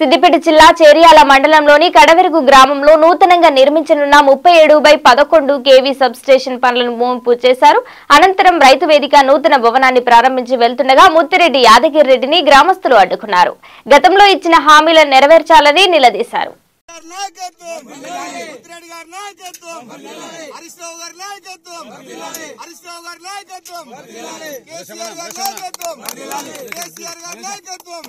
సిద్దిపేట జిల్లా చేరియాల మండలంలోని కడవెరుగు గ్రామంలో నూతనంగా నిర్మించనున్న ముప్పై ఏడు బై పదకొండు కేవీ సబ్ స్టేషన్ పనులను ముగింపు చేశారు అనంతరం రైతు వేదిక నూతన భవనాన్ని ప్రారంభించి వెళ్తుండగా ముత్తిరెడ్డి యాదగిరి రెడ్డిని గ్రామస్తులు అడ్డుకున్నారు గతంలో ఇచ్చిన హామీలను నెరవేర్చాలని నిలదీశారు గారి నాయకత్వం ముత్తిరెడ్డి గారి నాయకత్వం హరీష్ రావు గారి నాయకత్వం హరీష్ రావు గారి నాయకత్వం కేసీఆర్ గారి నాయకత్వం కేసీఆర్ గారి నాయకత్వం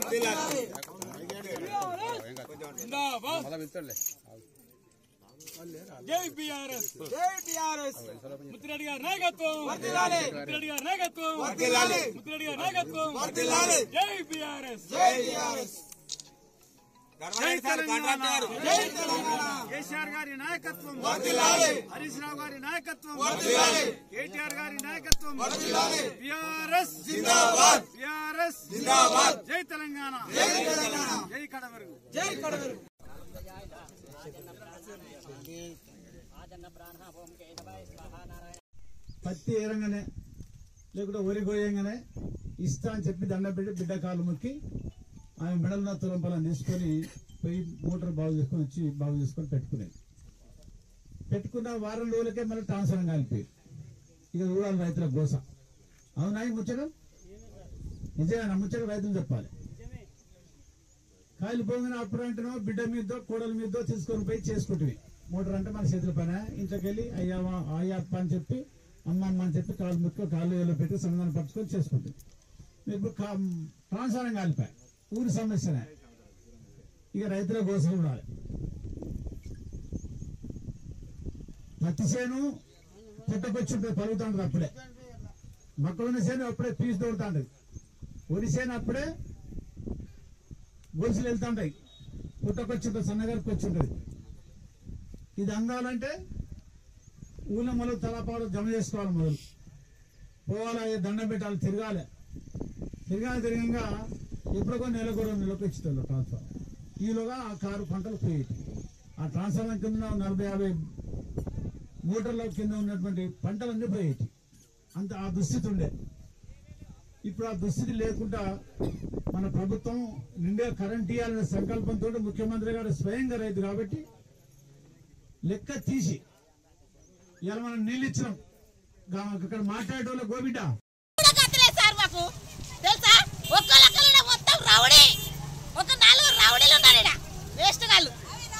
జై బిఆర్ఎస్ జై టిఆర్ఎస్ ముత్తిరెడ్డి గారి నాయకత్వం ముత్తిరెడ్డి గారి నాయకత్వం ముత్తిరెడ్డి గారి నాయకత్వం వర్ధిల్లాలి. జై బిఆర్ఎస్ జై టిఆర్ఎస్ జై తెలంగాణ జై తెలంగాణ కేసీఆర్ గారి నాయకత్వం వర్ధిల్లాలి. హరీష్ రావు గారి నాయకత్వం వర్ధిల్లాలి. కేటీఆర్ గారి నాయకత్వం వర్ధిల్లాలి. బిఆర్ఎస్ జిందాబాద్ బిఆర్ఎస్ జిందాబాద్ జై తెలంగాణ జై తెలంగాణ జై కడవరుగు జై కడవరు పత్తి ఏరంగానే లేకుంటే వరి కోయంగానే ఇస్తా అని చెప్పి దండ పెట్టి బిడ్డ కాలు మొక్కి ఆమె మెడల తులం పొలం తీసుకొని పోయి మోటార్ బాగు చేసుకొని వచ్చి బాగు చేసుకొని పెట్టుకునేది పెట్టుకున్న వారం రోజులకే మళ్ళీ ట్రాన్స్ఫర్ కలిపి ఇక చూడాలి రైతుల గోస అవునా ఈ ముచ్చట నిజంగా ముచ్చట రైతులు చెప్పాలి కాయలు పోగానే అప్పుడు అంటేనో బిడ్డ మీదో కోడల మీదో తీసుకొని పోయి చేసుకుంటుంది మోటార్ అంటే మన చేతుల పైన ఇంట్లోకి వెళ్ళి అయ్యా అయ్యా అప్ప అని చెప్పి అమ్మ అమ్మ అని చెప్పి కాలు ముక్కు కాళ్ళు ఏళ్ళు పెట్టి సమాధానం పట్టుకొని చేసుకుంటుంది మీకు ట్రాన్స్ఫారం కాలిపోయి ఊరి సమస్యనే ఇక రైతుల కోసం ఉండాలి పత్తి చేను పుట్టకొచ్చి ఉంటుంది పలుకుతుంటది అప్పుడే మొక్కలున్న చేను అప్పుడే పీసు దొరుకుతుంటది వరి చేను అప్పుడే గొలుసులు వెళ్తుంటాయి పుట్టకొచ్చి ఉంటుంది సన్నగారికి వచ్చి ఉంటుంది ఇది అందాలంటే ఊళ్ళో మొదలు తలపాలు జమ చేసుకోవాలి మొదలు పోవాలి దండం పెట్టాలి తిరగాలి తిరగాలి తిరగంగా ఎప్పుడుకో నెలకు రెండు నెలకు ఇచ్చేవాళ్ళు ట్రాన్స్ఫర్ ఈలోగా ఆ కారు పంటలు పోయేటి ఆ ట్రాన్స్ఫర్ కింద నలభై యాభై మోటార్ల కింద ఉన్నటువంటి పంటలన్నీ పోయేటి అంత ఆ దుస్థితి ఉండే ఇప్పుడు ఆ దుస్థితి లేకుండా మన ప్రభుత్వం నిండే కరెంట్ ఇవ్వాలనే సంకల్పంతో ముఖ్యమంత్రి గారు స్వయంగా రైతు కాబట్టి లెక్క తీసి ఇలా మనం నీళ్ళు ఇచ్చినాం గా- ఇక్కడ మాట్లాడేటోళ్ళ గోబిడ్డ కూడా కట్టలేదు సార్ మాకు తెలుసా ఒక్కొక్కరు ఈడ మొత్తం రౌడీ ఒక నాలుగు రౌడీలు ఉన్నారు ఈడ వేస్ట్ గాళ్ళు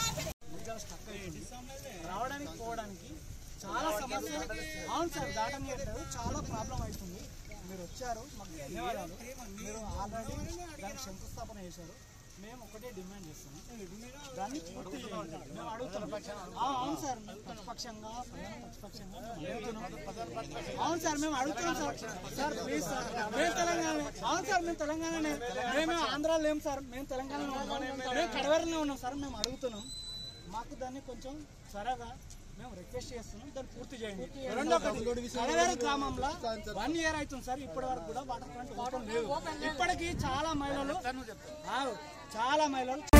రావడానికి పోవడానికి చాలా సమస్యలు అవును సార్ దాటనీయట్లేదు చాలా ప్రాబ్లం అవుతుంది మీరు వచ్చారు మాకు ధన్యవాదాలు మీరు ఆల్రెడీ దానికి శంకుస్థాపన చేశారు మేము ఒకటే డిమాండ్ చేస్తాం దాన్ని పూర్తి చేయండి మేము అడుగుతాం ఆ, అవును సార్ మేము ప్రతిపక్షంగా ప్రధాన ప్రతిపక్షంగా మేము అడుగుతున్నాం. అవును సార్ మేము అడుగుతున్నాం సార్ సార్ ప్లీజ్ సార్ మేము తెలంగాణ అవును సార్ మేము తెలంగాణనే మేము ఆంధ్రాలో లేము సార్ మేము తెలంగాణలో ఉన్నాం మేము కడవరలో ఉన్నాం సార్ మేము అడుగుతున్నాం మాకు దాన్ని కొంచెం త్వరగా మేము రిక్వెస్ట్ చేస్తున్నాం దాన్ని పూర్తి చేయండి రెండోకటి కడవేరు గ్రామంలో వన్ ఇయర్ అవుతుంది సార్ ఇప్పటి వరకు కూడా వాటర్ ప్లాంట్ ఓపెన్ లేదు ఇప్పటికీ చాలా మహిళలు ఆగు. చాలా మహిళలు